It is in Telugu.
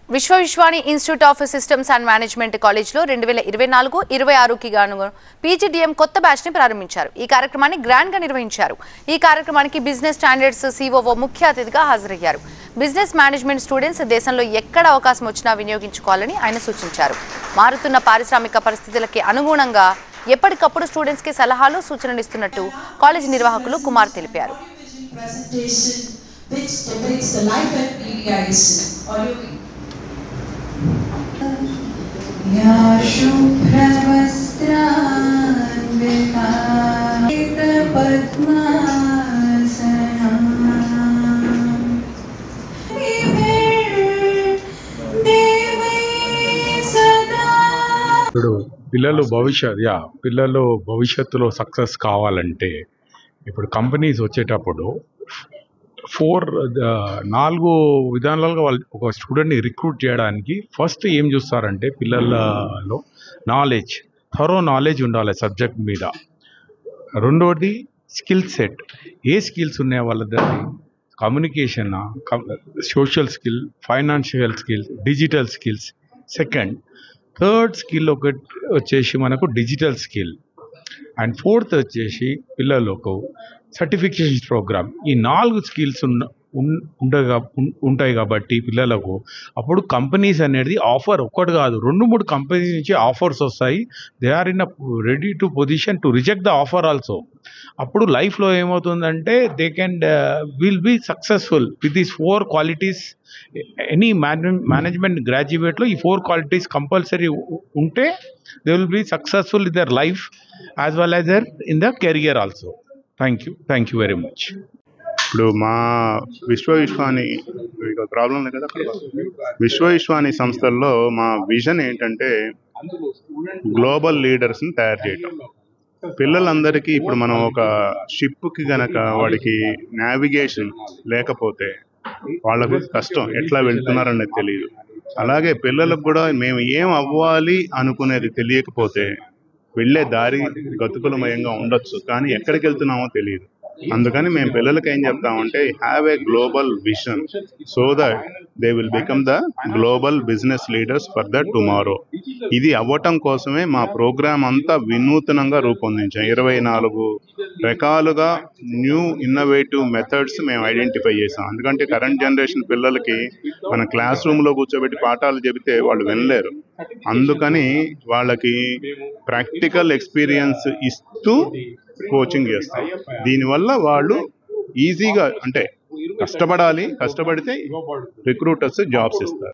విశ్వ Vishwani institute of systems and management కాలేజ్లో రెండు వేల ఇరవై నాలుగు ఇరవై ఆరుకి గాను పీజీడీఎం కొత్త బ్యాచ్ ని ప్రారంభించారు ఈ కార్యక్రమాన్ని గ్రాండ్ గా నిర్వహించారు ఈ కార్యక్రమానికి బిజినెస్ స్టాండర్డ్స్ సిఓఓ ముఖ్య అతిథిగా హాజరయ్యారు బిజినెస్ మేనేజ్మెంట్ స్టూడెంట్స్ దేశంలో ఎక్కడ అవకాశం వచ్చినా వినియోగించుకోవాలని ఆయన సూచించారు మారుతున్న పారిశ్రామిక పరిస్థితులకి అనుగుణంగా ఎప్పటికప్పుడు స్టూడెంట్స్ కి సలహాలు సూచనలు ఇస్తున్నట్టు కాలేజ్ నిర్వాహకులు కుమార్ తెలిపారు presentation which depicts the life at PBIS. Audio या शुभ्रवस्त्रान्विता पद्मासना देवै सदा ఇప్పుడు పిల్లలు భవిష్యత్ యా పిల్లలు భవిష్యత్తులో సక్సెస్ కావాలంటే ఇప్పుడు కంపెనీస్ వచ్చేటప్పుడు ఫోర్ నాలుగు విధానాలుగా వాళ్ళు ఒక స్టూడెంట్ని రిక్రూట్ చేయడానికి ఫస్ట్ ఏం చూస్తారంటే పిల్లలలో నాలెడ్జ్ థరో నాలెడ్జ్ ఉండాలి సబ్జెక్ట్ మీద రెండోది స్కిల్ సెట్ ఏ స్కిల్స్ ఉన్నాయి వాళ్ళ దగ్గర communication social skill financial skills digital skills second third skill ఒకటి వచ్చేసి మనకు డిజిటల్ స్కిల్ అండ్ ఫోర్త్ వచ్చేసి పిల్లలకు సర్టిఫికేషన్ ప్రోగ్రామ్ ఈ నాలుగు స్కిల్స్ ఉన్న ఉన్- ఉండగా ఉన్- ఉంటాయి కాబట్టి పిల్లలకు అప్పుడు కంపెనీస్ అనేది ఆఫర్ ఒక్కటి కాదు రెండు మూడు కంపెనీస్ నుంచి ఆఫర్స్ వస్తాయి they are in a ready to position to reject the offer also అప్పుడు లైఫ్లో ఏమవుతుందంటే they can will be successful with these four qualities any management గ్రాడ్యుయేట్లో ఈ ఫోర్ క్వాలిటీస్ కంపల్సరీ ఉంటే they will be successful in their life as well as their in the career also thank you thank you very much ఇప్పుడు మా విశ్వ విశ్వాని ఇక ప్రాబ్లం లేదు కదా అక్కడ విశ్వ విశ్వాని సంస్థల్లో మా విజన్ ఏంటంటే గ్లోబల్ లీడర్స్ని తయారు చేయటం పిల్లలందరికీ ఇప్పుడు మనం ఒక షిప్కి గనక వాడికి నావిగేషన్ లేకపోతే వాళ్ళకు కష్టం ఎట్లా వెళ్తున్నారనేది తెలియదు అలాగే పిల్లలకు కూడా మేము ఏం అవ్వాలి అనుకునేది తెలియకపోతే వెళ్ళే దారి గతుకులమయంగా ఉండొచ్చు కానీ ఎక్కడికి వెళ్తున్నామో తెలియదు అందుకని మేము పిల్లలకి ఏం చెప్తామంటే have a global vision so that they will become the global business leaders for the tomorrow ఇది అవ్వటం కోసమే మా ప్రోగ్రామ్ అంతా వినూతనంగా రూపొందించాం ఇరవై నాలుగు రకాలుగా న్యూ ఇన్నోవేటివ్ మెథడ్స్ మేము ఐడెంటిఫై చేసాం ఎందుకంటే కరెంట్ జనరేషన్ పిల్లలకి మన క్లాస్ రూమ్లో కూర్చోబెట్టి పాఠాలు చెబితే వాళ్ళు వినలేరు అందుకని వాళ్ళకి ప్రాక్టికల్ ఎక్స్పీరియన్స్ ఇస్తూ కోచింగ్ చేస్తాం దీనివల్ల వాళ్ళు ఈజీగా అంటే కష్టపడాలి కష్టపడితే రిక్రూటర్స్ జాబ్స్ ఇస్తారు